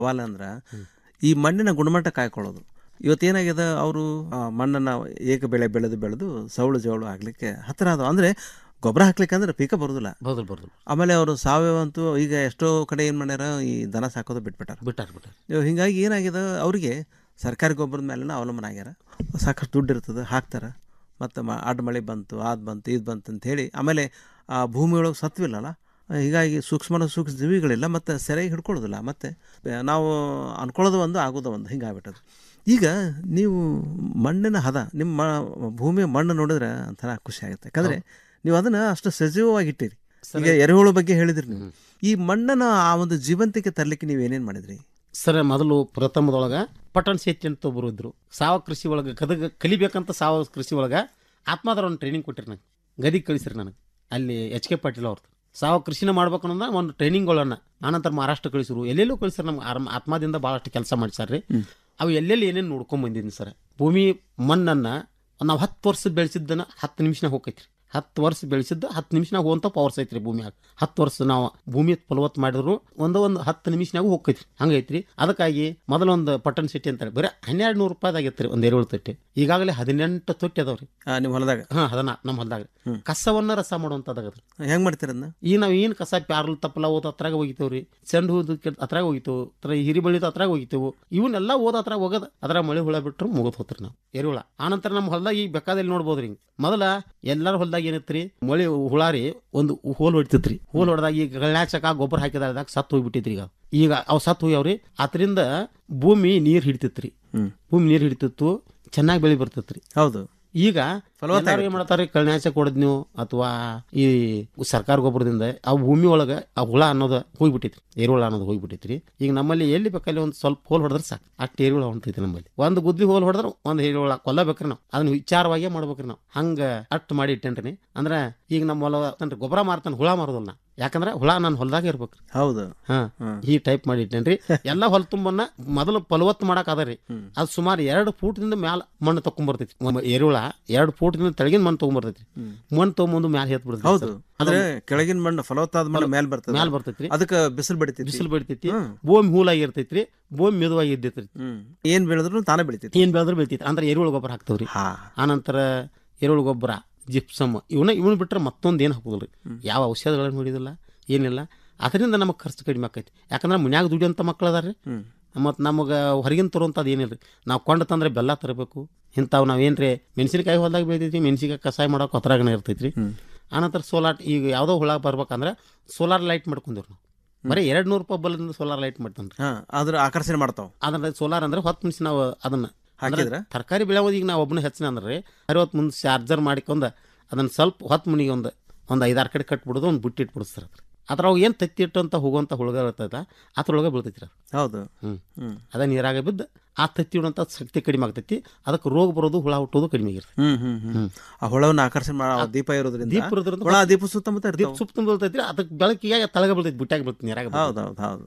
ಸವಾಲ ಅಂದ್ರ ಈ ಮಣ್ಣಿನ ಗುಣಮಟ್ಟ ಕಾಯ್ಕೊಳ್ಳೋದು ಇವತ್ತೇನಾಗಿದೆ ಅವರು ಮಣ್ಣನ್ನು ಏಕ ಬೆಳೆ ಬೆಳೆದು ಬೆಳೆದು ಸೌಳು ಜವಳು ಆಗ್ಲಿಕ್ಕೆ ಹತ್ತಿರ ಅದು ಅಂದ್ರೆ ಗೊಬ್ಬರ ಹಾಕ್ಲಿಕ್ಕೆ ಅಂದ್ರೆ ಪೀಕ ಬರೋದಿಲ್ಲ ಬರೋದಿಲ್ಲ ಬರೋದಿಲ್ಲ ಆಮೇಲೆ ಅವರು ಸಾವಯವ ಅಂತೂ ಈಗ ಎಷ್ಟೋ ಕಡೆ ಏನು ಮಾಡ್ಯಾರ ಈ ದನ ಸಾಕೋದು ಬಿಟ್ಬಿಟ್ಟಾರ ಬಿಟ್ಟಾರ ಬಿಟ್ಟಾರ ಇವ್ ಹಿಂಗಾಗಿ ಏನಾಗಿದೆ ಅವರಿಗೆ ಸರ್ಕಾರಿ ಗೊಬ್ಬರದ ಮೇಲೆನ ಅವಲಂಬನೆ ಆಗ್ಯಾರ ಸಾಕಷ್ಟು ದುಡ್ಡು ಇರ್ತದೆ ಹಾಕ್ತಾರೆ ಮತ್ತು ಮ ಅಡ್ಡ ಮಳೆ ಬಂತು ಅದು ಬಂತು ಇದು ಬಂತು ಅಂತ ಹೇಳಿ ಆಮೇಲೆ ಆ ಭೂಮಿ ಒಳಗೆ ಸತ್ವಿಲ್ಲಲ್ಲ ಹೀಗಾಗಿ ಸೂಕ್ಷ್ಮ ಸೂಕ್ಷ್ಮ ಜೀವಿಗಳಿಲ್ಲ ಮತ್ತು ಸರಿಯಾಗಿ ಹಿಡ್ಕೊಳ್ಳೋದಿಲ್ಲ ಮತ್ತು ನಾವು ಅನ್ಕೊಳ್ಳೋದು ಒಂದು ಆಗೋದು ಒಂದು ಹಿಂಗೆ ಆಗ್ಬಿಟ್ಟದು ಈಗ ನೀವು ಮಣ್ಣಿನ ಹದ ನಿಮ್ಮ ಮ- ಭೂಮಿಯ ಮಣ್ಣು ನೋಡಿದ್ರೆ ಒಂಥರ ಖುಷಿ ಆಗುತ್ತೆ ಯಾಕಂದರೆ ನೀವು ಅದನ್ನು ಅಷ್ಟು ಸಜೀವವಾಗಿ ಇಟ್ಟಿರಿ ಈಗ ಎರೆಹುಳು ಬಗ್ಗೆ ಹೇಳಿದ್ರಿ ನೀವು ಈ ಮಣ್ಣನ್ನು ಆ ಒಂದು ಜೀವಂತಿಕೆ ತರಲಿಕ್ಕೆ ನೀವು ಏನೇನು ಮಾಡಿದ್ರಿ ಸರ್ ಮೊದಲು ಪ್ರಥಮದೊಳಗೆ ಪಟ್ಟಣ ಶೆಟ್ಟಿ ಅಂತ ಒಬ್ಬರು ಇದ್ರು ಸಾವ ಕೃಷಿ ಒಳಗೆ ಗದಗ ಕಲಿಬೇಕಂತ ಸಾವ ಕೃಷಿ ಒಳಗೆ ಆತ್ಮಾದ್ರ ಒಂದು ಟ್ರೈನಿಂಗ್ ಕೊಟ್ಟಿರಿ ನನಗೆ ಗದಿಗೆ ಕಳಿಸ್ರಿ ನನಗೆ ಅಲ್ಲಿ ಎಚ್ ಕೆ ಪಾಟೀಲ್ ಅವ್ರದ್ದು ಸಾವ ಕೃಷಿನ ಮಾಡ್ಬೇಕು ಅನ್ನೋದ ಒಂದು ಟ್ರೈನಿಂಗ್ಗಳನ್ನ ಆನಂತರ ಮಹಾರಾಷ್ಟ್ರ ಕಳಿಸಿರು ಎಲ್ಲೆಲ್ಲೂ ಕಳಿಸ್ರಿ ನಮ್ಗೆ ಆರಾಮ ಆತ್ಮದಿಂದ ಭಾಳಷ್ಟು ಕೆಲಸ ಮಾಡಿಸಾರ್ರಿ ಅವು ಎಲ್ಲೆಲ್ಲಿ ಏನೇನು ನೋಡ್ಕೊಂಡ್ ಬಂದಿದ್ದೀನಿ ಸರ್ ಭೂಮಿ ಮಣ್ಣನ್ನು ನಾವು ಹತ್ತು ವರ್ಷ ಬೆಳೆಸಿದ್ದನ್ನ ಹತ್ತು ನಿಮಿಷನಾಗ ಹೋಗೈತ್ರಿ ಹತ್ತು ವರ್ಷ ಬೆಳೆಸಿದ್ದು ಹತ್ತು ನಿಮಿಷನಾಗ ಹೋಗಂತ ಪವರ್ಸ್ ಐತ್ರಿ ಭೂಮಿಯಾಗ ಹತ್ತು ವರ್ಷ ನಾವು ಭೂಮಿ ಫಲವತ್ತು ಮಾಡಿದ್ರು ಒಂದು ಒಂದು ಹತ್ತು ನಿಮಿಷನಾಗ ಹೋಗೈತ್ರಿ ಹಂಗೈತ್ರಿ ಅದಕ್ಕಾಗಿ ಮೊದಲೊಂದು ಪಟ್ಟಣ ಸಿಟಿ ಅಂತಾರೆ ಬರೀ ಹನ್ನೆರಡು ನೂರು ರೂಪಾಯಿದಾಗೈತ್ರಿ ಒಂದು ಎರೆಹುಳು ತೊಟ್ಟಿ ಈಗಾಗಲೇ ಹದಿನೆಂಟು ತೊಟ್ಟಿ ಅದಾವ್ರಿ ನಿಮ್ಮ ಹೊಲದಾಗ ಹಾಂ ಅದನ್ನ ನಮ್ಮ ಹೊಲದಾಗ ಕಸವನ್ನ ರಸ ಮಾಡುವಂಥದ್ದಾಗದ್ರಿ ಹೆಂಗೆ ಮಾಡ್ತೀರ ಅದನ್ನ ಈಗ ನಾವು ಏನು ಕಸ ಪ್ಯಾರ್ಲ್ ತಪ್ಪಲ ಓದ್ ಅತ್ರಾಗ ಹೋಗಿತೇವ್ರಿ ಚೆಂಡು ಹೂದು ಅತ್ರಾಗ ಹೋಗಿತೇವು ತರ ಹಿರಿ ಬಳಿದು ಅತ್ರಾಗ ಹೋಗಿತೇವು ಇವನ್ನೆಲ್ಲ ಓದ್ ಅತ್ರಾಗ ಹೋಗದ ಅದ್ರಾಗ ಮಳೆ ಹುಳ ಬಿಟ್ರು ಮುಗಿದ್ ಹೋತ್ರಿ ನಾವು ಎರೆಹುಳ ಆನಂತರ ನಮ್ಮ ಹೊಲದಾಗ ಈಗ ಬೇಕಾದಲ್ಲಿ ನೋಡ್ಬೋದ್ರಿ ಹಿಂಗ್ ಮೊದಲ ಎಲ್ಲರ ಹೊಲದಾಗ ಏನೈತ್ರಿ ಮಳೆ ಹುಳ ರೀ ಒಂದು ಹೋಲ್ ಹೊಡಿತೈತ್ರಿ ಹೋಲ್ ಹೊಡೆದಾಗ ಈಗ ಗಳ್ಯಾಚಕ ಗೊಬ್ಬರ ಹಾಕಿದಾಗ ಸತ್ತು ಹೋಗ್ಬಿಟ್ಟಿತ್ರಿ ಈಗ ಈಗ ಅವು ಸತ್ತು ಹೋಗ್ಯಾವ್ರಿ ಅದರಿಂದ ಭೂಮಿ ನೀರ್ ಹಿಡಿತೈತ್ರಿ ಭೂಮಿ ನೀರ್ ಹಿಡಿತಿತ್ತು ಚೆನ್ನಾಗಿ ಬೆಳೆ ಬರ್ತೈತ್ರಿ ಹೌದು ಈಗ ಎಲ್ಲಾರು ಏನ್ ಮಾಡ್ತಾರೆ ಕಳ್ನಾಶಕ ಹೊಡೆದ್ ನೀವು ಅಥವಾ ಈ ಸರ್ಕಾರ ಗೊಬ್ಬರದಿಂದ ಆ ಭೂಮಿ ಒಳಗ ಆ ಹುಳ ಅನ್ನೋದು ಹೋಗ್ಬಿಟ್ಟೈತ್ರಿ ಎರುಹುಳ ಅನ್ನೋದು ಹೋಗ್ಬಿಟ್ಟೈತ್ರಿ ಈಗ ನಮ್ಮಲ್ಲಿ ಎಲ್ಲಿ ಬೇಕಲ್ಲಿ ಒಂದು ಸ್ವಲ್ಪ ಹೋಲ್ ಹೊಡೆದ್ರೆ ಸಾಕು ಅಷ್ಟು ಎರುಹುಳ ಹೊಂಟೈತಿ ನಮ್ಮಲ್ಲಿ ಒಂದು ಗುದ್ಲಿ ಹೋಲ್ ಹೊಡೆದ್ರೆ ಒಂದು ಎರುಹುಳ ಕೊಲ್ಲಬೇಕ್ರಿ ನಾವು ಅದನ್ನ ವಿಚಾರವಾಗೇ ಮಾಡ್ಬೇಕ್ರಿ ನಾವು ಹಂಗ ಅಷ್ಟು ಮಾಡಿ ಇಟ್ಟೇನ್ರಿ ಅಂದ್ರೆ ಈಗ ನಮ್ಮ ಹೊಲ ತನ್ರಿ ಗೊಬ್ಬರ ಮಾರ್ತಾನೆ ಹುಳ ಮಾರೋದಲ್ಲ ನಾ. ಯಾಕಂದ್ರೆ ಹುಳ ನನ್ನ ಹೊಲದಾಗ ಇರ್ಬೇಕ್ರಿ ಹೌದು ಹಾ ಈ ಟೈಪ್ ಮಾಡಿ ಇಟ್ಟೇನ್ರಿ ಎಲ್ಲ ಹೊಲ ತುಂಬನ್ನ ಮೊದಲು ಫಲವತ್ತು ಮಾಡಕ್ ಅದರಿ ಅದು ಸುಮಾರು ಎರಡು ಫೂಟ್ದಿಂದ ಮ್ಯಾಲ ಮಣ್ಣು ತಕೊಂಡ್ಬರ್ತೈತಿ ಒಮ್ಮೆ ಎರುಳ ಎರಡು ಫೂಟ್ದಿಂದ ತೆಳಗಿನ ಮಣ್ಣು ತಗೊಂಡ್ಬರ್ತೈತಿ ಮಣ್ಣು ತಗೊಂಬಂದು ಮ್ಯಾಲ ಎತ್ ಬಿಡ್ತೈತಿ ಹೌದು ಅಂದ್ರೆ ಕೆಳಗಿನ ಮಣ್ಣು ಫಲವತ್ತಾದ ಮಣ್ಣು ಮೇಲೆ ಬರ್ತದೆ ಮ್ಯಾಲ ಬರ್ತೈತ್ರಿ ಅದಕ್ಕೆ ಬಿಸಿಲು ಬಡಿತೈತಿ ಬಿಸಿಲು ಬಡಿತೈತಿ ಭೂಮಿ ಹೂಲಾಗಿ ಇರ್ತೈತ್ರಿ ಭೂಮಿ ಮೆದುವಾಗಿ ಇದ್ದೈತ್ರಿ ಹ್ಮ್ ಏನ್ ಬೆಳೆದ್ರು ತಾನೇ ಬೆಳಿತೈತಿ ಏನ್ ಬೆಳೆದ್ರು ಬೆಳಿತೈತಿ ಅಂದ್ರೆ ಎರುಳು ಗೊಬ್ಬರ ಹಾಕ್ತವ್ರಿ ಹಾ ಆನಂತರ ಎರುಳು ಗೊಬ್ಬರ ಜಿಪ್ಸಮ್ ಇವನ್ನ ಇವನ್ ಬಿಟ್ರೆ ಮತ್ತೊಂದು ಏನು ಹಾಕೋದಿಲ್ರಿ ಯಾವ ಔಷಧಗಳನ್ನು ಹೊಡಿಯೋದಿಲ್ಲ ಏನಿಲ್ಲ ಅದರಿಂದ ನಮಗೆ ಖರ್ಚು ಕಡಿಮೆ ಆಕೈತಿ ಯಾಕಂದ್ರೆ ಮನ್ಯಾಗ ದುಡಿಯೋಂಥ ಮಕ್ಳು ಅದಾರ್ರಿ ಮತ್ತು ನಮಗೆ ಹೊರಗಿನ ತರುವಂಥದ್ದು ಏನಿಲ್ಲ ನಾವು ಕೊಂಡು ತಂದ್ರೆ ಬೆಲ್ಲ ತರಬೇಕು ಇಂಥವು ನಾವೇನ್ರಿ ಮೆಣಸಿನಕಾಯಿ ಹೊಲದಾಗ ಬೆಳಿತೈತಿ ಮೆಣಸಿನಕಾಯಿ ಕಷಾಯ ಮಾಡೋಕೆ ಹೊತ್ರಾಗನೇ ಇರ್ತೈತ್ರಿ ಆನಂತರ ಸೋಲಾರ್ ಈಗ ಯಾವುದೋ ಹುಳ ಬರ್ಬೇಕಂದ್ರೆ ಸೋಲಾರ್ ಲೈಟ್ ಮಾಡ್ಕೊಂಡಿವ್ರಿ ನಾವು ಬರೀ ಎರಡು ನೂರು ರೂಪಾಯಿ ಬಲ್ಲಿಂದ ಸೋಲಾರ್ ಲೈಟ್ ಮಾಡ್ತಾನೆ ಹಾ ಅದ್ರ ಆಕರ್ಷಣೆ ಮಾಡ್ತಾವ ಅದನ್ನ ಸೋಲಾರ್ ಅಂದ್ರೆ ಹೊತ್ತು ನಿಮಿಷ ನಾವು ಅದನ್ನ ಹಾಕಿದ್ರ? ತರಕಾರಿ ಬೆಳೆಯೋದು ಈಗ ನಾವು ಒಬ್ಬನ ಹೆಚ್ಚಿನ ಅಂದ್ರೆ ಅರವತ್ತು ಮುಂದೆ ಚಾರ್ಜರ್ ಮಾಡಿಕೊಂಡು ಅದನ್ನ ಸ್ವಲ್ಪ ಹೊತ್ತು ಮುನಿಗೆ ಒಂದು ಒಂದು ಐದಾರು ಕಡೆ ಕಟ್ಬಿಡೋದು ಒಂದು ಬುಟ್ಟಿ ಇಟ್ಬಿಡ್ತು ಸರ್ ಅದ್ರ ಅದ್ರೊಳಗೆ ಏನು ತತ್ತಿ ಇಟ್ಟಂತ ಹೋಗುವಂಥ ಹುಳುಗ ಇರ್ತದ ಅದ್ರೊಳಗೆ ಬೀಳ್ತೈತಿ ಅದು ಹೌದು ಹ್ಞೂ ಹ್ಮ್ ಅದ ನೀರಾಗ ಬಿದ್ದು ಆ ತತ್ತಿ ಇಡುವಂಥ ಶಕ್ತಿ ಕಡಿಮೆ ಆಗ್ತೈತಿ ಅದಕ್ಕೆ ರೋಗ ಬರೋದು ಹುಳ ಹುಟ್ಟೋದು ಕಡಿಮೆ ಆಗಿರ್ತೈತಿ ಹ್ಮ್ ಹ್ಮ್ ಹ್ಮ್ ಆ ಹುಳವನ್ನ ಆಕರ್ಷಣೆ ಮಾಡ ಆ ದೀಪ ಇರೋದ್ರಿಂದ ದೀಪ ಇರೋದ್ರಿಂದ ಹುಳ ದೀಪ ಸುತ್ತಮುತ್ತ ದೀಪ ಇರ್ತಾವ ಸುಪ್ತ ಬೀಳ್ತೈತಿ ಅದಕ್ಕೆ ಬೆಳಕಿಗೆ ತಳಗ ಬೀಳ್ತೈತಿ ಬುಟ್ಟಾಗಿ ಬೀಳ್ತೈತಿ ನೀರಾಗ ಬೀಳ್ತೈತಿ. ಹೌದು ಹೌದು ಹೌದು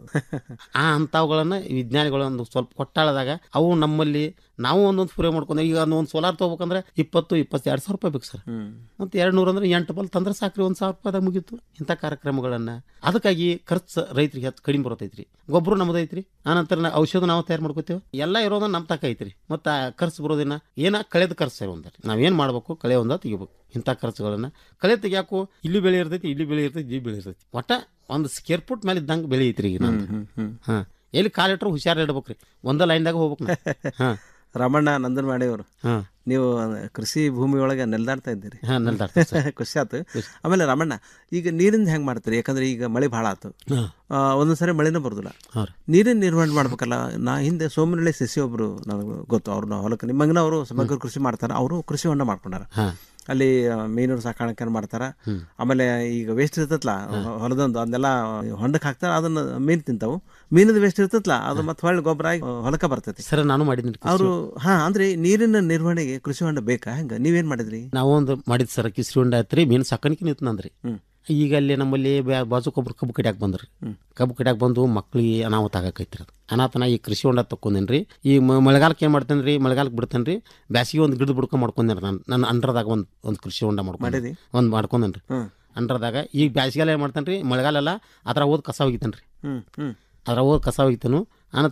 ಆ ಅಂಥವುಗಳನ್ನ ವಿಜ್ಞಾನಿಗಳು ಒಂದು ಸ್ವಲ್ಪ ಕೊಟ್ಟಾಳದಾಗ ಅವು ನಮ್ಮಲ್ಲಿ ನಾವು ಒಂದೊಂದು ಸ್ಪ್ರೇ ಮಾಡ್ಕೊಂಡು ಈಗ ಒಂದು ಸೋಲಾರ್ ತೊಗೋಬೇಕಂದ್ರೆ ಇಪ್ಪತ್ತು ಇಪ್ಪತ್ತೆರಡು ಸಾವಿರ ರೂಪಾಯಿ ಬೇಕು ಸರ್ ಹ್ಮ್ ಮತ್ತು ಎರಡು ನೂರು ಅಂದ್ರೆ ಎಂಟು ಬಲ್ ತಂದ್ರೆ ಸಾಕ್ರಿ ಒಂದು ಸಾವಿರ ರೂಪಾಯಿದಾಗ ಮುಗೀತು ಇಂಥ ಕಾರ್ಯಕ್ರಮಗಳನ್ನು ಅದಕ್ಕಾಗಿ ಖರ್ಚು ರೈತರಿಗೆ ಹೆಚ್ಚು ಕಡಿಮೆ ಬರ್ತೈತ್ರಿ ಗೊಬ್ಬರ ನಮ್ದು ಐತ್ರಿ ಆನಂತರ ನಾ- ಔಷಧ ನಾವು ತಯಾರು ಮಾಡ್ಕೋತೇವೆ ಎಲ್ಲ ಇರೋದು ನಮ್ಮ ತಕ ಐತ್ರಿ ಮತ್ತು ಆ ಖರ್ಚು ಬರೋದಿನ ಏನ ಕಳೆದ ಖರ್ಚು ಸರ್ ಒಂದ ನಾವೇನು ಮಾಡಬೇಕು ಕಳೆ ಒಂದ ತೆಗಿಬೇಕು ಇಂಥ ಖರ್ಚುಗಳನ್ನು ಕಳೆ ತೆಗಿಯಾಕು ಇಲ್ಲಿ ಬೆಳೆ ಇರ್ತೈತಿ ಇಲ್ಲಿ ಬೆಳೆ ಇರ್ತೈತಿ ಇಲ್ಲಿ ಬೆಳೆ ಇರ್ತೈತಿ ಒಟ್ಟ ಒಂದು ಸ್ಕೇರ್ ಫುಟ್ ಮೇಲೆ ಇದ್ದಂಗೆ ಬೆಳೆ ಐತ್ರಿ ಈಗ ನಂದು ಹ್ಮ್ ಹ್ಮ್ ಹಾಂ ಎಲ್ಲಿ ಕಾಲಿಟ್ರು ಹುಷಾರು ಇಡ್ಬೇಕ್ರಿ ಒಂದ ಲೈನ್ದಾಗ ಹೋಗ್ಬೇಕು ಹಾಂ ರಮಣ್ಣ ನಂದನ್ ಮಾಡಿಯವರು ಹಾಂ ನೀವು ಕೃಷಿ ಭೂಮಿ ಒಳಗೆ ನೆಲ್ದಾಡ್ತಾ ಇದ್ದೀರಿ ಹಾಂ ನೆಲ್ದಾಡ್ತೀವಿ ಸರ್ ಖುಷಿ ಆಯ್ತು ಆಮೇಲೆ ರಮಣ್ಣ ಈಗ ನೀರಿಂದ ಹೆಂಗ್ ಮಾಡ್ತೀರಿ ಯಾಕಂದ್ರೆ ಈಗ ಮಳೆ ಭಾಳ ಆಯ್ತು ಹಾಂ ಆ, ಒಂದೊಂದ್ ಸರಿ ಮಳೆನೂ ಬರೋದಿಲ್ಲ ಹಾಂ ರೀ ನೀರಿನ ನಿರ್ವಹಣೆ ಮಾಡ್ಬೇಕಲ್ಲ ನಾ ಹಿಂದೆ ಸೋಮನಹಳ್ಳಿ ಶಶಿ ಒಬ್ರು ನನಗೆ ಗೊತ್ತು ಅವ್ರನ್ನ ಹೊಲಕ್ಕೆ ನಿಮ್ಮಂಗನ ಅವರು ಸಮಗ್ರ ಕೃಷಿ ಮಾಡ್ತಾರೆ ಅವರು ಕೃಷಿ ಹೊಂಡ ಮಾಡ್ಕೊಂಡಾರ ಹಾಂ ಅಲ್ಲಿ ಆ, ಮೀನು ಸಾಕಾಣಿಕೆ ಮಾಡ್ತಾರ ಆಮೇಲೆ ಈಗ ವೇಸ್ಟ್ ಇರ್ತೈತಲ್ಲ ಹೊಲದೊಂದು ಅದನ್ನೆಲ್ಲ ಹೊಂಡಕ್ಕೆ ಹಾಕ್ತಾರ ಅದನ್ನ ಮೀನು ತಿಂತಾವು ಮೀನದ ವೇಸ್ಟ್ ಇರ್ತೈತಲ್ಲ ಅದು ಮತ್ತೆ ಹೊಳ್ಳಿ ಗೊಬ್ಬರ ಆಗಿ ಹೊಲಕ್ಕೆ ಬರ್ತೈತಿ ಸರ್ ನಾನು ಮಾಡಿದ್ದೀನಿ ಅವರು ಹಾ ಅಂದ್ರೆ ನೀರಿನ ನಿರ್ವಹಣೆಗೆ ಕೃಷಿ ಹೊಂಡ ಬೇಕಾ ಹೆಂಗ ನೀವೇನ್ ಮಾಡಿದ್ರಿ ನಾವು ಒಂದು ಮಾಡಿದ್ ಸರ್ ಕಿಸ್ರಿ ಹೊಂಡ ಐತ್ರಿ ಮೀನು ಸಾಕಾಣಿಕೆ ನಿಂತು ನಂದ್ರಿ ಈಗ ಅಲ್ಲಿ ನಮ್ಮಲ್ಲಿ ಬ್ಯಾ- ಬಾಜುಕೊಬ್ರು ಕಬ್ಬು ಕಡಿಯಾಕ ಬಂದ್ರಿ ಕಬ್ಬು ಕಡಿಯಾಕ ಬಂದು ಮಕ್ಳಿಗೆ ಅನಾಹುತ ಆಗಕೈತ್ರಿ ಅದು ಅನಾಥನ ಈ ಕೃಷಿ ಹೊಂಡ ತಕೊಂಡೇನ್ರಿ ಈ ಮ- ಮಳೆಗಾಲಕ್ಕೆ ಏನು ಮಾಡ್ತೇನೆ ರೀ ಮಳೆಗಾಲಕ್ಕೆ ಬಿಡ್ತೇನೆ ಬ್ಯಾಸಿಗೆ ಒಂದು ಗಿಡದ ಬುಡ್ಕ ಮಾಡ್ಕೊಂಡೇನ್ರಿ ನಾನು ನನ್ನ ಅಂಡ್ರದಾಗ ಒಂದು ಒಂದು ಕೃಷಿ ಹೊಂಡ ಮಾಡ್ಕೊಂಡು ಮಾಡಿರಿ? ಒಂದು ಮಾಡ್ಕೊಂಡೇನ್ರಿ ಅಂಡ್ರದಾಗ ಈಗ ಬ್ಯಾಸಿಗೆಲ್ಲ ಏನು ಮಾಡ್ತೇನೆ ರೀ ಮಳೆಗಾಲೆಲ್ಲ ಅದ್ರ ಓದ್ ಕಸ ಹೋಗಿತ್ತೇನೆ ರೀ ಹ್ಮ್ ಹ್ಮ್ ಅದ್ರ ಹೋಗಿ ಕಸ ಒಯ್ತಾನು